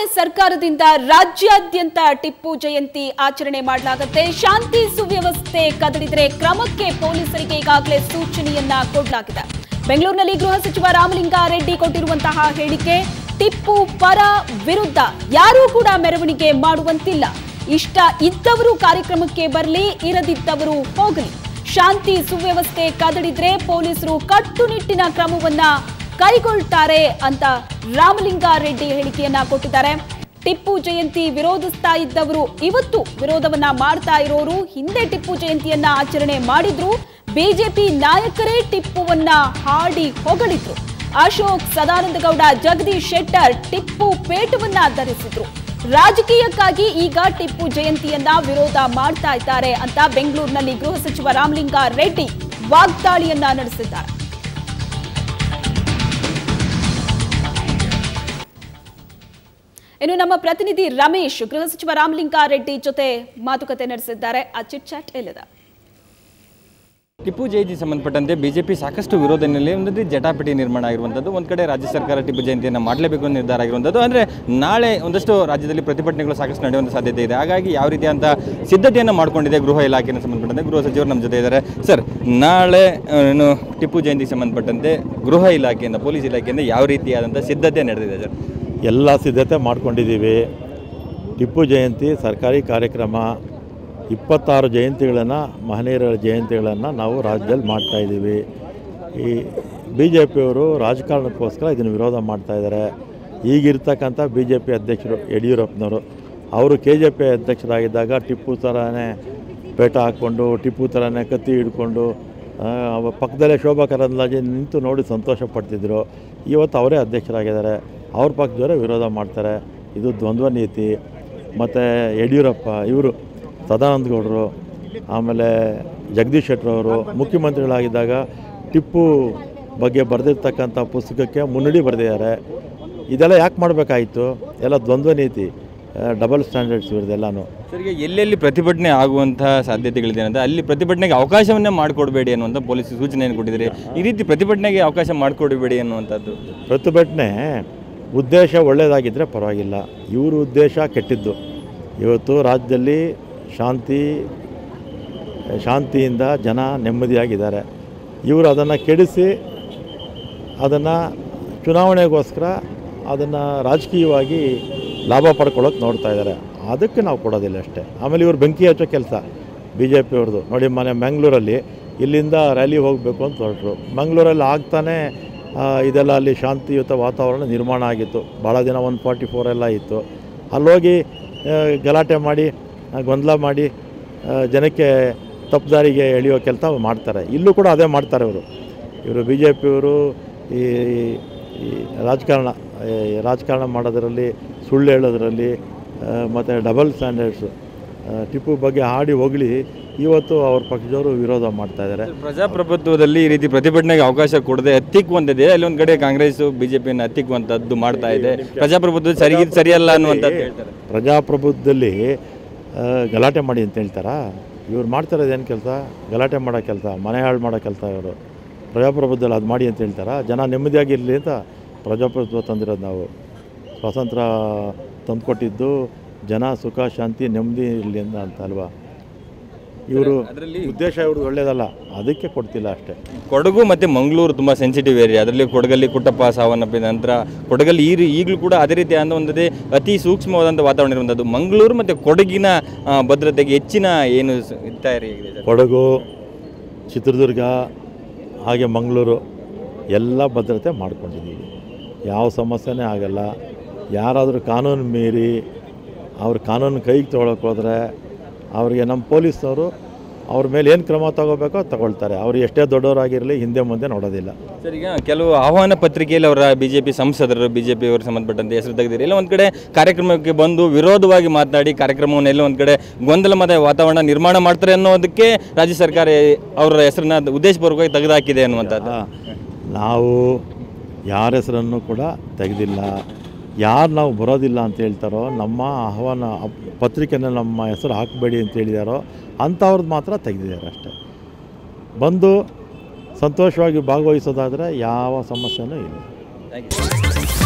ಸರ್ಕಾರದಿಂದ ರಾಜ್ಯಾದ್ಯಂತ ಟಿಪ್ಪು ಜಯಂತಿ ಆಚರಣೆ ಮಾಡಲಾಗುತ್ತೆ ಶಾಂತಿ ಸುವ್ಯವಸ್ಥೆ ಕದಡಿದ್ರೆ ಕ್ರಮಕ್ಕೆ ಪೊಲೀಸರಿಗೆ ಈಗಾಗಲೇ ಸೂಚನೆಯನ್ನ ಕೊಡಲಾಗಿದೆ ಬೆಂಗಳೂರಿನಲ್ಲಿ ಗೃಹ ಸಚಿವ ರಾಮಲಿಂಗಾರೆಡ್ಡಿ ಕೊಟ್ಟಿರುವಂತಹ ಹೇಳಿಕೆ ಟಿಪ್ಪು ಪರ ವಿರುದ್ಧ ಯಾರೂ ಕೂಡ ಮೆರವಣಿಗೆ ಮಾಡುವಂತಿಲ್ಲ ಇಷ್ಟ ಇದ್ದವರು ಕಾರ್ಯಕ್ರಮಕ್ಕೆ ಬರಲಿ ಇರದಿದ್ದವರು ಹೋಗಲಿ ಶಾಂತಿ ಸುವ್ಯವಸ್ಥೆ ಕದಡಿದ್ರೆ ಪೊಲೀಸರು ಕಟ್ಟುನಿಟ್ಟಿನ ಕ್ರಮವನ್ನ ಕೈಗೊಳ್ತಾರೆ ಅಂತ ರಾಮಲಿಂಗಾರೆಡ್ಡಿ ಹೇಳಿಕೆಯನ್ನ ಕೊಟ್ಟಿದ್ದಾರೆ ಟಿಪ್ಪು ಜಯಂತಿ ವಿರೋಧಿಸ್ತಾ ಇದ್ದವರು ಇವತ್ತು ವಿರೋಧವನ್ನ ಮಾಡ್ತಾ ಇರೋರು ಹಿಂದೆ ಟಿಪ್ಪು ಜಯಂತಿಯನ್ನ ಆಚರಣೆ ಮಾಡಿದ್ರು ಬಿಜೆಪಿ ನಾಯಕರೇ ಟಿಪ್ಪುವನ್ನ ಹಾಡಿ ಹೊಗಳಿದ್ರು ಅಶೋಕ್ ಸದಾನಂದಗೌಡ ಜಗದೀಶ್ ಶೆಟ್ಟರ್ ಟಿಪ್ಪು ಪೇಟವನ್ನ ಧರಿಸಿದ್ರು ರಾಜಕೀಯಕ್ಕಾಗಿ ಈಗ ಟಿಪ್ಪು ಜಯಂತಿಯನ್ನ ವಿರೋಧ ಮಾಡ್ತಾ ಇದ್ದಾರೆ ಅಂತ ಬೆಂಗಳೂರಿನಲ್ಲಿ ಗೃಹ ಸಚಿವ ರಾಮಲಿಂಗಾರೆಡ್ಡಿ ವಾಗ್ದಾಳಿಯನ್ನ ನಡೆಸಿದ್ದಾರೆ ಇನ್ನು ನಮ್ಮ ಪ್ರತಿನಿಧಿ ರಮೇಶ್ ಗೃಹ ಸಚಿವ ರಾಮಲಿಂಗಾರೆಡ್ಡಿ ಜೊತೆ ಮಾತುಕತೆ ನಡೆಸಿದ್ದಾರೆ ಆ ಚಿಟ್ ಚಾಟ್ ಇಲ್ಲದ ಟಿಪ್ಪು ಜಯಂತಿ ಸಂಬಂಧಪಟ್ಟಂತೆ ಬಿಜೆಪಿ ಸಾಕಷ್ಟು ವಿರೋಧ ಹಿನ್ನೆಲೆ ಒಂದು ರೀತಿ ಜಟಾಪಟಿ ನಿರ್ಮಾಣ ಆಗಿರುವಂಥದ್ದು ಒಂದು ಕಡೆ ರಾಜ್ಯ ಸರ್ಕಾರ ಟಿಪ್ಪು ಜಯಂತಿಯನ್ನು ಮಾಡಲೇಬೇಕು ಅನ್ನೋ ನಿರ್ಧಾರ ಆಗಿರುವಂಥದ್ದು ಅಂದರೆ ನಾಳೆ ಒಂದಷ್ಟು ರಾಜ್ಯದಲ್ಲಿ ಪ್ರತಿಭಟನೆಗಳು ಸಾಕಷ್ಟು ನಡೆಯುವಂಥ ಸಾಧ್ಯತೆ ಇದೆ ಹಾಗಾಗಿ ಯಾವ ರೀತಿಯಂಥ ಸಿದ್ಧತೆಯನ್ನು ಮಾಡಿಕೊಂಡಿದೆ ಗೃಹ ಇಲಾಖೆಗೆ ಸಂಬಂಧಪಟ್ಟಂತೆ ಗೃಹ ಸಚಿವರು ನಮ್ಮ ಜೊತೆ ಇದ್ದಾರೆ ಸರ್ ನಾಳೆ ಆ, ಏನು ಟಿಪ್ಪು ಜಯಂತಿಗೆ ಸಂಬಂಧಪಟ್ಟಂತೆ ಗೃಹ ಇಲಾಖೆಯಿಂದ ಪೊಲೀಸ್ ಇಲಾಖೆಯಿಂದ ಯಾವ ರೀತಿಯಾದಂಥ ಸಿದ್ಧತೆ ನಡೆದಿದೆ ಸರ್ ಎಲ್ಲ ಸಿದ್ಧತೆ ಮಾಡ್ಕೊಂಡಿದ್ದೀವಿ ಟಿಪ್ಪು ಜಯಂತಿ ಸರ್ಕಾರಿ ಕಾರ್ಯಕ್ರಮ ಇಪ್ಪತ್ತಾರು ಜಯಂತಿಗಳನ್ನು ಮಹನೀಯರ ಜಯಂತಿಗಳನ್ನು ನಾವು ರಾಜ್ಯದಲ್ಲಿ ಮಾಡ್ತಾಯಿದ್ದೀವಿ ಈ ಬಿ ಜೆ ಪಿಯವರು ರಾಜಕಾರಣಕ್ಕೋಸ್ಕರ ಇದನ್ನು ವಿರೋಧ ಮಾಡ್ತಾಯಿದ್ದಾರೆ ಈಗಿರ್ತಕ್ಕಂಥ ಬಿ ಜೆ ಪಿ ಅಧ್ಯಕ್ಷರು ಯಡಿಯೂರಪ್ಪನವರು ಅವರು ಕೆ ಜೆ ಪಿ ಅಧ್ಯಕ್ಷರಾಗಿದ್ದಾಗ ಟಿಪ್ಪು ಥರನೇ ಪೇಟ ಹಾಕ್ಕೊಂಡು ಟಿಪ್ಪು ಥರನೇ ಕತ್ತಿ ಹಿಡ್ಕೊಂಡು ಆ, ಅವ ಪಕ್ಕದಲ್ಲೇ ಶೋಭಾ ಕರಂದ್ಲಾಜೆ ನಿಂತು ನೋಡಿ ಸಂತೋಷ ಪಡ್ತಿದ್ರು ಇವತ್ತು ಅವರೇ ಅಧ್ಯಕ್ಷರಾಗಿದ್ದಾರೆ ಅವ್ರ ಪಕ್ಷದವರೇ ವಿರೋಧ ಮಾಡ್ತಾರೆ ಇದು ದ್ವಂದ್ವ ನೀತಿ ಮತ್ತು ಯಡಿಯೂರಪ್ಪ ಇವರು ಸದಾನಂದ ಗೌಡರು ಆಮೇಲೆ ಜಗದೀಶ್ ಶೆಟ್ಟರ್ ಅವರು ಮುಖ್ಯಮಂತ್ರಿಗಳಾಗಿದ್ದಾಗ ಟಿಪ್ಪು ಬಗ್ಗೆ ಬರೆದಿರ್ತಕ್ಕಂಥ ಪುಸ್ತಕಕ್ಕೆ ಮುನ್ನುಡಿ ಬರೆದಿದ್ದಾರೆ ಇದೆಲ್ಲ ಯಾಕೆ ಮಾಡಬೇಕಾಯಿತು ಎಲ್ಲ ದ್ವಂದ್ವ ನೀತಿ ಡಬಲ್ ಸ್ಟ್ಯಾಂಡರ್ಡ್ಸ್ ಇವ್ರದ್ದೆಲ್ಲನೂ ಸರ್ ಈಗ ಎಲ್ಲೆಲ್ಲಿ ಪ್ರತಿಭಟನೆ ಆಗುವಂಥ ಸಾಧ್ಯತೆಗಳಿದೆ ಅಂತ ಅಲ್ಲಿ ಪ್ರತಿಭಟನೆಗೆ ಅವಕಾಶವನ್ನೇ ಮಾಡಿಕೊಡ್ಬೇಡಿ ಅನ್ನುವಂಥ ಪೊಲೀಸ್ ಸೂಚನೆಯನ್ನು ಕೊಟ್ಟಿದ್ದಾರೆ ಈ ರೀತಿ ಪ್ರತಿಭಟನೆಗೆ ಅವಕಾಶ ಮಾಡಿಕೊಡಬೇಡಿ ಅನ್ನುವಂಥದ್ದು ಪ್ರತಿಭಟನೆ ಉದ್ದೇಶ ಒಳ್ಳೆಯದಾಗಿದ್ದರೆ ಪರವಾಗಿಲ್ಲ ಇವ್ರ ಉದ್ದೇಶ ಕೆಟ್ಟಿದ್ದು ಇವತ್ತು ರಾಜ್ಯದಲ್ಲಿ ಶಾಂತಿ ಶಾಂತಿಯಿಂದ ಜನ ನೆಮ್ಮದಿಯಾಗಿದ್ದಾರೆ ಇವರು ಅದನ್ನು ಕೆಡಿಸಿ ಅದನ್ನು ಚುನಾವಣೆಗೋಸ್ಕರ ಅದನ್ನು ರಾಜಕೀಯವಾಗಿ ಲಾಭ ಪಡ್ಕೊಳ್ಳೋಕೆ ನೋಡ್ತಾ ಇದ್ದಾರೆ ಅದಕ್ಕೆ ನಾವು ಕೊಡೋದಿಲ್ಲ ಅಷ್ಟೇ ಆಮೇಲೆ ಇವರು ಬೆಂಕಿ ಹಚ್ಚೋ ಕೆಲಸ ಬಿ ಜೆ ಪಿಯವ್ರದ್ದು ನೋಡಿ ಮನೆ ಮಂಗಳೂರಲ್ಲಿ ಇಲ್ಲಿಂದ ರ್ಯಾಲಿ ಹೋಗಬೇಕು ಅಂತ ಹೊರಟರು ಮಂಗಳೂರಲ್ಲಿ ಆಗ್ತಾನೆ ಆ, ಇದೆಲ್ಲ ಅಲ್ಲಿ ಶಾಂತಿಯುತ ವಾತಾವರಣ ನಿರ್ಮಾಣ ಆಗಿತ್ತು ಭಾಳ ದಿನ ಒನ್ ಫಾರ್ಟಿ ಫೋರ್ ಎಲ್ಲ ಇತ್ತು ಅಲ್ಲೋಗಿ ಆ, ಗಲಾಟೆ ಮಾಡಿ ಆ, ಗೊಂದಲ ಮಾಡಿ ಆ, ಜನಕ್ಕೆ ತಪ್ಪುದಾರಿಗೆ ಎಳೆಯೋ ಕೆಲಸ ಮಾಡ್ತಾರೆ ಇಲ್ಲೂ ಕೂಡ ಅದೇ ಮಾಡ್ತಾರೆ ಇವರು ಇವರು ಬಿ ಜೆ ಪಿಯವರು ಈ ಈ ರಾಜಕಾರಣ ಈ ರಾಜಕಾರಣ ಮಾಡೋದರಲ್ಲಿ ಸುಳ್ಳು ಹೇಳೋದ್ರಲ್ಲಿ ಮತ್ತು ಡಬಲ್ ಸ್ಟ್ಯಾಂಡರ್ಡ್ಸು ಟಿಪ್ಪು ಬಗ್ಗೆ ಹಾಡಿ ಹೊಗಳಿ ಇವತ್ತು ಅವ್ರ ಪಕ್ಷದವರು ವಿರೋಧ ಮಾಡ್ತಾ ಇದ್ದಾರೆ ಪ್ರಜಾಪ್ರಭುತ್ವದಲ್ಲಿ ಈ ರೀತಿ ಪ್ರತಿಭಟನೆಗೆ ಅವಕಾಶ ಕೊಡದೆ ಹತ್ತಿಕ್ಕುವಂಥದ್ದೇ ಅಲ್ಲಿ ಒಂದು ಕಡೆ ಕಾಂಗ್ರೆಸ್ ಬಿಜೆಪಿಯನ್ನು ಹತ್ತಿಕ್ಕುವಂಥದ್ದು ಮಾಡ್ತಾ ಇದೆ ಪ್ರಜಾಪ್ರಭುತ್ವ ಸರಿ ಸರಿಯಲ್ಲ ಅನ್ನುವಂಥದ್ದು ಹೇಳ್ತಾರೆ ಪ್ರಜಾಪ್ರಭುತ್ವದಲ್ಲಿ ಆ, ಗಲಾಟೆ ಮಾಡಿ ಅಂತ ಹೇಳ್ತಾರಾ ಇವ್ರು ಮಾಡ್ತಿರೋದು ಏನು ಕೆಲಸ ಗಲಾಟೆ ಮಾಡೋ ಕೆಲಸ ಮನೆ ಹಾಳು ಮಾಡೋ ಕೆಲಸ ಇವರು ಪ್ರಜಾಪ್ರಭುತ್ವದಲ್ಲಿ ಅದು ಮಾಡಿ ಅಂತ ಹೇಳ್ತಾರಾ ಜನ ನೆಮ್ಮದಿಯಾಗಿರಲಿ ಅಂತ ಪ್ರಜಾಪ್ರಭುತ್ವ ತಂದಿರೋದು ನಾವು ಸ್ವಾತಂತ್ರ್ಯ ತಂದುಕೊಟ್ಟಿದ್ದು ಜನ ಸುಖ ಶಾಂತಿ ನೆಮ್ಮದಿ ಇರಲಿ ಅಂತ ಅಂತ ಅಲ್ವಾ ಇವರು ಅದರಲ್ಲಿ ಉದ್ದೇಶ ಇವ್ರದ್ದು ಒಳ್ಳೇದಲ್ಲ ಅದಕ್ಕೆ ಕೊಡ್ತಿಲ್ಲ ಅಷ್ಟೇ ಕೊಡಗು ಮತ್ತು ಮಂಗಳೂರು ತುಂಬ ಸೆನ್ಸಿಟಿವ್ ಏರಿಯಾ ಅದರಲ್ಲಿ ಕೊಡಗಲ್ಲಿ ಕುಟ್ಟಪ್ಪ ಸಾವನ್ನಪ್ಪಿದ ನಂತರ ಕೊಡಗಲ್ಲಿ ಈ ರೀ- ಈಗಲೂ ಕೂಡ ಅದೇ ರೀತಿಯಾದ ಒಂದೇ ಅತಿ ಸೂಕ್ಷ್ಮವಾದಂಥ ವಾತಾವರಣ ಇರುವಂಥದ್ದು ಮಂಗಳೂರು ಮತ್ತು ಕೊಡಗಿನ ಆ, ಭದ್ರತೆಗೆ ಹೆಚ್ಚಿನ ಏನು ಸ- ತಯಾರಿ ಆಗಿದೆ ಸರ್ ಕೊಡಗು ಚಿತ್ರದುರ್ಗ ಹಾಗೆ ಮಂಗಳೂರು ಎಲ್ಲ ಭದ್ರತೆ ಮಾಡ್ಕೊಂಡಿದ್ದೀವಿ ಯಾವ ಸಮಸ್ಯೆನೇ ಆಗಲ್ಲ ಯಾರಾದರೂ ಕಾನೂನು ಮೀರಿ ಅವ್ರ ಕಾನೂನು ಕೈಗೆ ತೊಗೊಳಕ್ಕೆ ಹೋದರೆ ಅವ್ರಿಗೆ ನಮ್ಮ ಪೊಲೀಸ್ನವರು ಅವ್ರ ಮೇಲೆ ಏನು ಕ್ರಮ ತಗೋಬೇಕೋ ತಗೊಳ್ತಾರೆ ಅವ್ರು ಎಷ್ಟೇ ದೊಡ್ಡವರಾಗಿರಲಿ ಹಿಂದೆ ಮುಂದೆ ನೋಡೋದಿಲ್ಲ ಸರ್ ಈಗ ಕೆಲವು ಆಹ್ವಾನ ಪತ್ರಿಕೆಯಲ್ಲಿ ಅವರ ಬಿ ಜೆ ಪಿ ಸಂಸದರು ಬಿ ಜೆ ಪಿ ಅವರು ಸಂಬಂಧಪಟ್ಟಂತೆ ಹೆಸರು ತೆಗೆದಿರಿ ಎಲ್ಲ ಒಂದು ಕಡೆ ಕಾರ್ಯಕ್ರಮಕ್ಕೆ ಬಂದು ವಿರೋಧವಾಗಿ ಮಾತನಾಡಿ ಕಾರ್ಯಕ್ರಮವನ್ನು ಎಲ್ಲ ಒಂದು ಕಡೆ ಗೊಂದಲ ಮತ್ತು ವಾತಾವರಣ ನಿರ್ಮಾಣ ಮಾಡ್ತಾರೆ ಅನ್ನೋದಕ್ಕೆ ರಾಜ್ಯ ಸರ್ಕಾರ ಅವರ ಹೆಸರನ್ನ ಉದ್ದೇಶಪೂರ್ವಕವಾಗಿ ತೆಗೆದುಹಾಕಿದೆ ಅನ್ನುವಂಥದ್ದು ನಾವು ಯಾರ ಹೆಸರನ್ನು ಕೂಡ ತೆಗೆದಿಲ್ಲ ಯಾರು ನಾವು ಬರೋದಿಲ್ಲ ಅಂತ ಹೇಳ್ತಾರೋ ನಮ್ಮ ಆಹ್ವಾನ ಅಪ್- ಪತ್ರಿಕೆನ ನಮ್ಮ ಹೆಸರು ಹಾಕಬೇಡಿ ಅಂತ ಹೇಳಿದಾರೋ ಅಂಥವ್ರದ್ದು ಮಾತ್ರ ತೆಗೆದಿದ್ದಾರೆ ಅಷ್ಟೇ ಬಂದು ಸಂತೋಷವಾಗಿ ಭಾಗವಹಿಸೋದಾದರೆ ಯಾವ ಸಮಸ್ಯೆನೂ ಇಲ್ಲ Thank you.